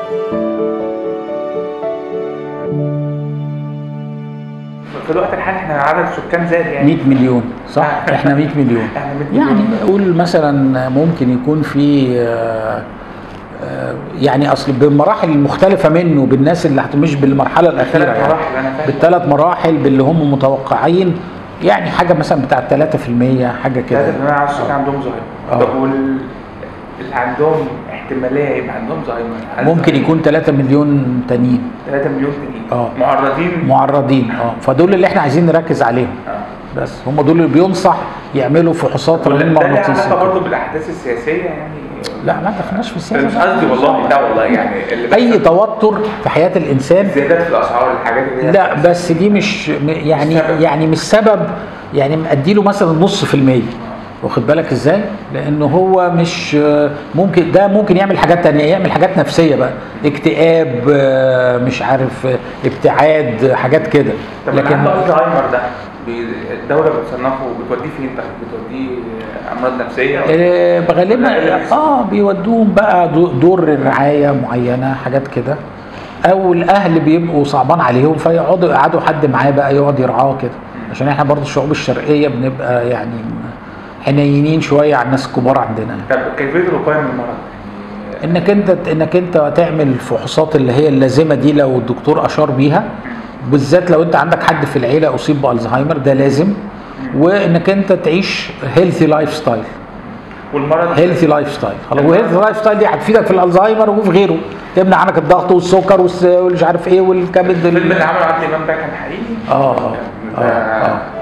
في الوقت الحالي احنا عدد السكان زاد يعني 100 مليون صح احنا 100 مليون احنا 100 مليون. يعني نقول مثلا ممكن يكون في آه، آه، يعني اصل بالمراحل المختلفه منه بالناس اللي هت- مش بالمرحله الاخيره ثلاث يعني مراحل انا فاهم بالثلاث مراحل باللي هم متوقعين يعني حاجه مثلا بتاعت 3% حاجه كده ثلاثة من عشرة السكان عندهم زهايمر آه. طب وال اللي عندهم احتمالية يبقى عندهم زهايمر هل ممكن يكون 3 مليون تانيين 3 مليون تانيين آه. معرضين معرضين اه فدول اللي احنا عايزين نركز عليهم اه بس هم دول اللي بينصح يعملوا فحوصات ولا رنين ده ليه مغناطيسي علاقة برضه بالأحداث السياسية يعني لا ما دخلناش في أنا السياسه مش قصدي والله لا والله يعني اللي اي بيحصل- توتر في حياه الانسان زيادات في الأسعار الحاجات اللي هي لا بس دي مش م- يعني مش سبب. يعني مش سبب يعني اديله مثلا نص في المية واخد بالك ازاي؟ لانه هو مش ممكن ده ممكن يعمل حاجات تانية يعمل حاجات نفسية بقى اكتئاب آه، مش عارف آه، ابتعاد حاجات كده طب لكن عنده الزهايمر ده بي- الدولة بتصنفه بتوديه فين طيب؟ بتوديه أمراض نفسية ولا- آه، ولا إيه اللي غالبا بيحصل؟ اه بيودوهم بقى دو- دور رعايه معينه حاجات كده او الاهل بيبقوا صعبان عليهم فيقعدوا يقعدوا حد معاه بقى يقعد يرعاه كده عشان احنا برضو الشعوب الشرقيه بنبقى يعني حنينين شويه على الناس الكبار عندنا طب كيفية الوقاية من المرض؟ يعني انك انت انك انت تعمل الفحوصات اللي هي اللازمه دي لو الدكتور اشار بيها بالذات لو انت عندك حد في العيله اصيب بالزهايمر ده لازم وانك انت تعيش هيلثي لايف ستايل والمرض هيلثي لايف ستايل خلاص وهيلثي لايف ستايل دي هتفيدك في الالزهايمر وفي غيره تمنع عنك الضغط والسكر والس- والمش عارف ايه والكبد الفيلم ال- اللي عمله عادل إمام ده كان حقيقي؟ اه اه ده اه اه